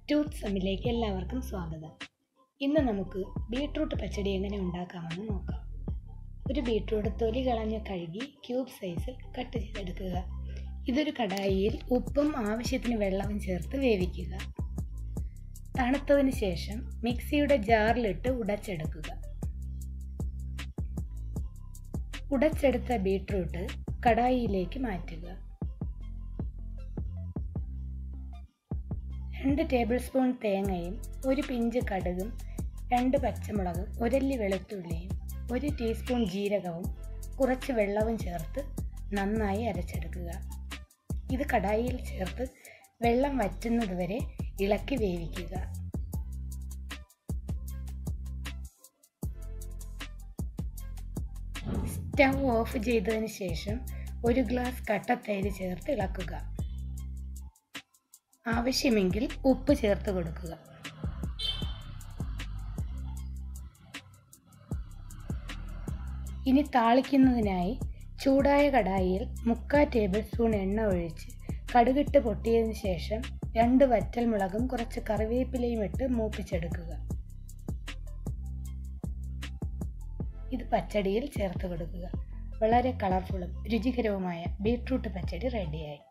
tooth സമ്മിലേക്ക് എല്ലാവർക്കും സ്വാഗതം ഇന്ന് നമുക്ക് ബീട്രൂട്ട് പച്ചടി എങ്ങനെ ഉണ്ടാക്കാമെന്ന് നോക്കാം ഒരു ബീട്രൂട്ട് തൊലി കളഞ്ഞ് കഴുകി ക്യൂബ് സൈസിൽ കട്ട് ചെയ്തെടുക്കുക ഇതൊരു കടായിയിൽ ഉപ്പും ആവശ്യത്തിന് വെള്ളവും ചേർത്ത് വേവിക്കുക തണുത്തതിന് ശേഷം മിക്സിയുടെ ജാറിലിട്ട് ഉടച്ചെടുക്കുക ഉടച്ചെടുത്ത ബീട്രൂട്ട് കടായിയിലേക്ക് മാറ്റുക രണ്ട് ടേബിൾ സ്പൂൺ തേങ്ങയും ഒരു പിഞ്ച് കടുകും രണ്ട് പച്ചമുളകും ഒരല്ലി വെളുത്തുള്ളിയും ഒരു ടീസ്പൂൺ ജീരകവും കുറച്ച് വെള്ളവും ചേർത്ത് നന്നായി അരച്ചെടുക്കുക ഇത് കടായിയിൽ ചേർത്ത് വെള്ളം വറ്റുന്നത് വരെ ഇളക്കി വേവിക്കുക സ്റ്റൗ ഓഫ് ചെയ്തതിന് ശേഷം ഒരു ഗ്ലാസ് കട്ടത്തൈര് ചേർത്ത് ഇളക്കുക ആവശ്യമെങ്കിൽ ഉപ്പ് ചേർത്ത് കൊടുക്കുക ഇനി താളിക്കുന്നതിനായി ചൂടായ കടായിയിൽ മുക്കാൽ ടേബിൾ സ്പൂൺ എണ്ണ ഒഴിച്ച് കടുകിട്ട് പൊട്ടിയതിന് ശേഷം രണ്ട് വറ്റൽ മുളകും കുറച്ച് കറിവേപ്പിലയും ഇട്ട് മൂപ്പിച്ചെടുക്കുക ഇത് പച്ചടിയിൽ ചേർത്ത് കൊടുക്കുക വളരെ കളർഫുള്ളും രുചികരവുമായ ബീട്രൂട്ട് പച്ചടി റെഡിയായി